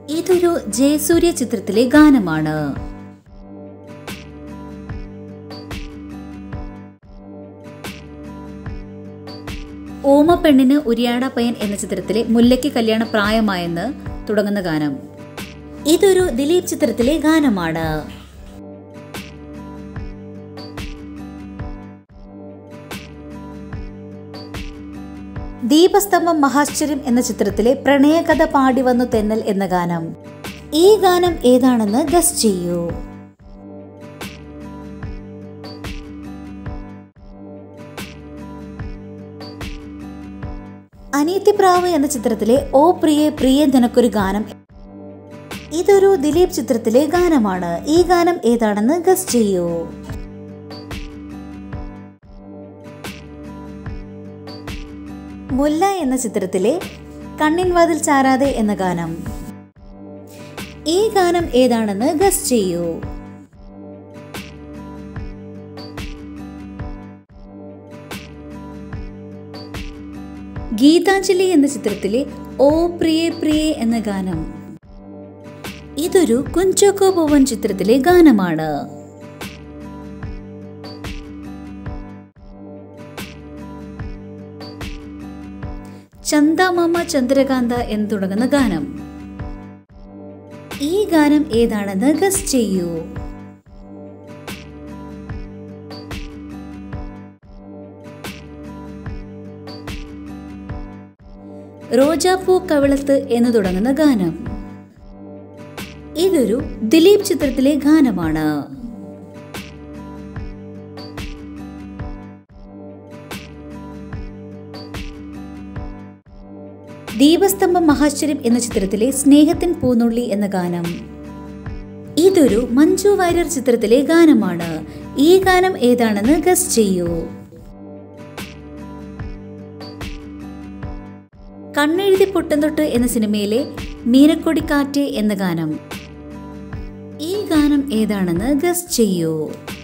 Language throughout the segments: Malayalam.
ഇതൊരു ജയസൂര്യ ചിത്രത്തിലെ ഗാനമാണ് ഓമപ്പെണ്ണിന് ഉരിയാട പയ്യൻ എന്ന ചിത്രത്തിലെ മുല്ലയ്ക്ക് കല്യാണ പ്രായമായെന്ന് തുടങ്ങുന്ന ഗാനം ഇതൊരു ദിലീപ് ചിത്രത്തിലെ ഗാനമാണ് ദീപസ്തംഭം മഹാശ്ചര്യം എന്ന ചിത്രത്തിലെ പ്രണയകഥ പാടി വന്നു തെന്നൽ എന്ന ഗാനം ഈ ഗാനം ഏതാണെന്ന് ഗസ് ചെയ്യൂ അനീതിപ്രാവ് എന്ന ചിത്രത്തിലെ ഓ പ്രിയെ പ്രിയ നിനക്കൊരു ഗാനം ഇതൊരു ദിലീപ് ചിത്രത്തിലെ ഗാനമാണ് ഈ ഗാനം ഏതാണെന്ന് ഗസ് ചെയ്യൂ മുല്ല എന്ന ചിത്രത്തിലെ കണ്ണിൻ വാതിൽ ചാരാതെ എന്ന ഗാനം ഈ ഗാനം ഏതാണെന്ന് ഗസ് ചെയ്യൂ ഗീതാഞ്ജലി എന്ന ചിത്രത്തിലെ ഓ പ്രിയേ പ്രിയേ എന്ന ഗാനം ഇതൊരു കുഞ്ചോക്കോ ഭവൻ ചിത്രത്തിലെ ഗാനമാണ് ചന്ദമാമ ചന്ദ്രകാന്ത എന്ന് തുടങ്ങുന്ന ഗാനം ഈ ഗാനം ഏതാണെന്ന് ഗസ് ചെയ്യൂ റോജാപ്പൂ കവിളത്ത് എന്ന് തുടങ്ങുന്ന ഗാനം ഇതൊരു ദിലീപ് ചിത്രത്തിലെ ഗാനമാണ് ദീപസ്തംഭം മഹാശ്ചര്യം എന്ന ചിത്രത്തിലെ സ്നേഹത്തിൻ പൂന്നുള്ളി എന്ന ഗാനം ഇതൊരു മഞ്ജു വാര്യർ ചിത്രത്തിലെ ഗാനമാണ് ഈ ഗാനം ഏതാണെന്ന് ഗസ് ചെയ്യൂ കണ്ണെഴുതി പൊട്ടുംതൊട്ട് എന്ന സിനിമയിലെ മീനക്കൊടിക്കാറ്റ് എന്ന ഗാനം ഈ ഗാനം ഏതാണെന്ന് ഗസ് ചെയ്യൂ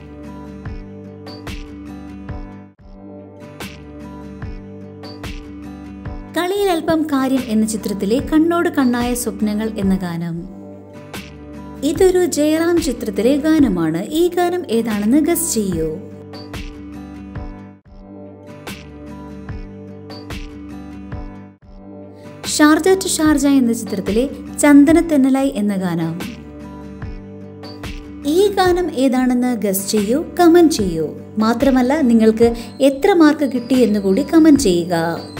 കളിയിൽ അല്പം കാര്യം എന്ന ചിത്രത്തിലെ കണ്ണോട് കണ്ണായ സ്വപ്നങ്ങൾ എന്ന ഗാനം ഇതൊരു ജയറാം ചിത്രത്തിലെ ഗാനമാണ് ഈ ഗാനം ഏതാണെന്ന് ഗസ് ചെയ്യൂ ഷാർജ ടു ഷാർജ എന്ന ചിത്രത്തിലെ ചന്ദന തെന്നലായി എന്ന ഗാനം ഈ ഗാനം ഏതാണെന്ന് ഗസ് ചെയ്യൂ കമന്റ് ചെയ്യൂ മാത്രമല്ല നിങ്ങൾക്ക് എത്ര മാർക്ക് കിട്ടി എന്നുകൂടി കമന്റ് ചെയ്യുക